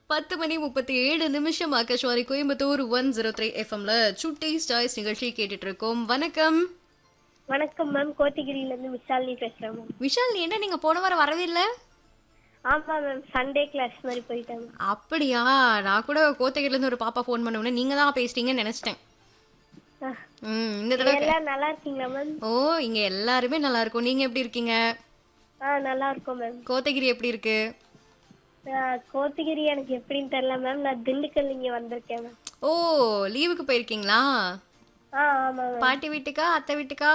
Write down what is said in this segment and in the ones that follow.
பத்து மணி முப்பத்தி ஏழு நிமிஷம் Akashvani Coimbatore one zero three எஃப்எம்ல சுட்டி ஸ்டாய்ஸ் நிகழ்ச்சி கேட்டுட்டு இருக்கோம் வணக்கம் வணக்கம் மேம் கோத்தகிரில இருந்து விஷாலினி பேசுறேன் மேம் விஷால் நீ என்ன நீங்க போன வாரம் வரவே இல்ல ஆமா மேம் சண்டே கிளாஸ் மாதிரி போயிட்டாங்க அப்படியா நான் கூட கோத்தகிரில இருந்து ஒரு பாப்பா ஃபோன் பண்ண உடனே நீங்க தான் பேசுறீங்கன்னு நினைச்சிட்டேன் அஹ், ம் இந்த தடவை எல்லாம் நல்லா இருக்கீங்களா மேம் ஓ இங்க எல்லாருமே நல்லா இருக்கும் நீங்க எப்படி இருக்கீங்க ஆ நல்லா இருக்கோம் மேம் கோத்தகிரி எப்படி இருக்கு ஆஹ், கோத்தகிரி எனக்கு எப்படின்னு தெரியல மேம் நான் திண்டுக்கல் இங்க வந்திருக்கேன் மேம் ஓ லீவுக்கு போயிருக்கீங்களா ஆ ஆமா மேம் பாட்டி வீட்டுக்கா அத்தை வீட்டுக்கா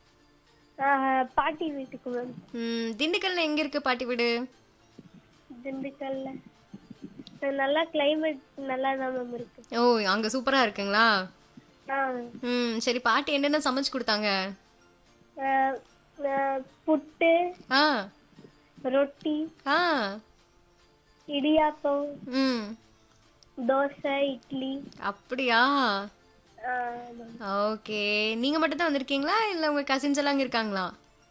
ஆஹ், பாட்டி வீட்டுக்கு மேம் ம் திண்டுக்கல்ல எங்க இருக்கு பாட்டி வீடு திண்டுக்கல்ல அஹ், நல்லா கிளைமேட் நல்லா தான் மேம் இருக்கு ஓ அங்க சூப்பரா இருக்குங்களா ஆ ம் சரி பாட்டி என்னென்ன சமைச்சு கொடுத்தாங்க ஆஹ், ஆஹ், புட்டு ஆ ரொட்டி ஆ இடியாப்பம் ம் தோசை இட்லி அப்படியா ஆஹ், ஆமா. ஓகே நீங்க மட்டும் தான் வந்திருக்கீங்களா இல்ல உங்க கசின்ஸ் எல்லாம் அங்க இருக்காங்களா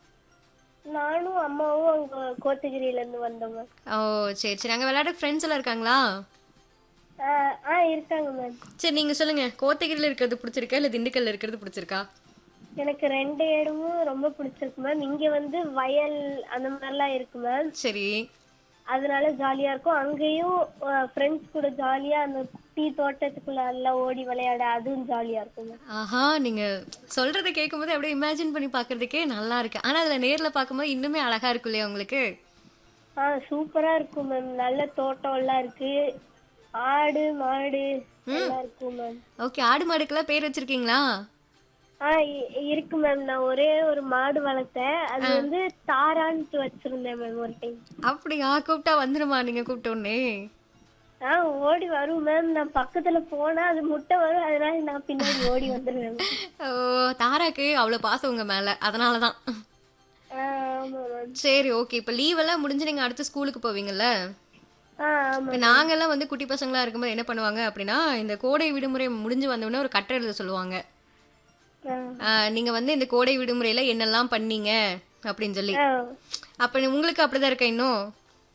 நானும் அம்மாவும் அங்க கோத்தகிரியில இருந்து வந்தோம் மேம் ஓ சரி சரி அங்க விளையாட ஃப்ரெண்ட்ஸ் எல்லாம் இருக்காங்களா ஆஹ், ஆ இருக்காங்க மேம் சரி நீங்க சொல்லுங்க கோத்தகிரில இருக்கிறது பிடிச்சிருக்கா இல்ல திண்டுக்கல்ல இருக்கிறது பிடிச்சிருக்கா எனக்கு ரெண்டு இடமும் ரொம்ப பிடிச்சிருக்கு மேம் இங்க வந்து வயல் அந்த மாதிரிலாம் இருக்கு மேம் சரி அதனால ஜாலியா இருக்கும் அங்கேயும் ஃப்ரெண்ட்ஸ் கூட ஜாலியா அந்த டீ தோட்டத்துக்குள்ள எல்லாம் ஓடி விளையாட அதுவும் ஜாலியா இருக்கும் மேம் ஆஹா நீங்க சொல்றத கேட்கும்போது அப்படியே இமேஜின் பண்ணி பார்க்கிறதுக்கே நல்லா இருக்கு ஆனா அதுல நேர்ல பார்க்கும்போது இன்னுமே அழகா இருக்கும் இல்லையா உங்களுக்கு ஆ சூப்பரா இருக்கும் மேம் நல்ல தோட்டம் எல்லாம் இருக்கு ஆடு மாடு எல்லாம் இருக்கும் மேம் ஓகே ஆடு மாடுக்கெல்லாம் பேர் வச்சிருக்கீங்களா ஆ இ- இருக்கு மேம் நான் ஒரே ஒரு மாடு வளர்த்தேன் அது வந்து தாரான்ட்டு வச்சிருந்தேன் மேம் ஒரு டைம் அப்படியா கூப்பிட்டா வந்துருமா நீங்க கூப்பிட்ட உடனே ஆ ஓடி வரும் மேம் நான் பக்கத்துல போனா அது முட்டை வரும் அதனால நான் பின்னாடி ஓடி வந்துருவேன் ma'am. ஓ தாராக்கு அவ்வளவு பாசம் உங்க மேல அதனாலதான் ஆ ஆமா மேம் சரி ஓகே இப்ப லீவ் எல்லாம் முடிஞ்சு நீங்க அடுத்து ஸ்கூலுக்கு போவீங்கல்ல ஆ ஆமா இப்ப நாங்கெல்லாம் வந்து குட்டி பசங்களா இருக்கும்போது என்ன பண்ணுவாங்க அப்படின்னா இந்த கோடை விடுமுறை முடிஞ்சு வந்த உடனே ஒரு கட்டுரை எழுத சொல்லுவாங்க ஆ. ஆஹ், நீங்க வந்து இந்த கோடை விடுமுறையில என்னெல்லாம் பண்ணீங்க அப்படின்னு சொல்லி ஆ அப்ப உங்களுக்கு அப்படிதான் இருக்கா இன்னும்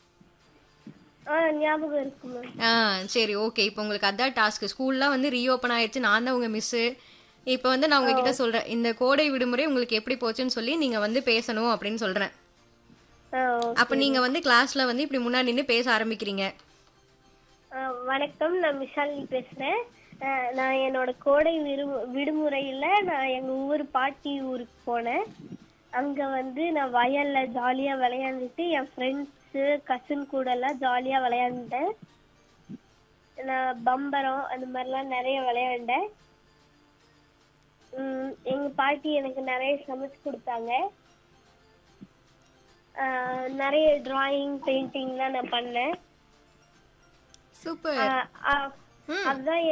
ஆ ஞாபகம் இருக்கு மேம் ஆ சரி ஓகே இப்போ உங்களுக்கு அதான் டாஸ்க் ஸ்கூல்லாம் வந்து ரீஓப்பன் ஆயிடுச்சு நான் தான் உங்க மிஸ்ஸு இப்போ வந்து நான் உங்ககிட்ட சொல்றேன் இந்த கோடை விடுமுறை உங்களுக்கு எப்படி போச்சுன்னு சொல்லி நீங்க வந்து பேசணும் அப்படின்னு சொல்றேன் ஆ அப்ப நீங்க வந்து கிளாஸ்ல வந்து இப்படி முன்னாடி நின்று பேச ஆரம்பிக்கிறீங்க ஆ, வணக்கம் நான் விஷாலினி பேசுறேன் ஆ, நான் என்னோட கோடை விடு விடுமுறையில நான் எங்க ஊர் பாட்டி ஊருக்கு போனேன் அங்க வந்து நான் வயல்ல ஜாலியா விளையாண்டுட்டு என் ஃப்ரெண்ட்ஸு கசின் கூட எல்லாம் ஜாலியா விளையாண்டேன் நான் பம்பரம் அந்த மாதிரிலாம் நிறைய விளையாண்டேன் ம், எங்க பாட்டி எனக்கு நிறைய சமைச்சு கொடுத்தாங்க ஆ, நிறைய டிராயிங் பெயிண்டிங்லாம் நான் பண்ணேன் சூப்பர் ஆ, ஆ, அதுதான்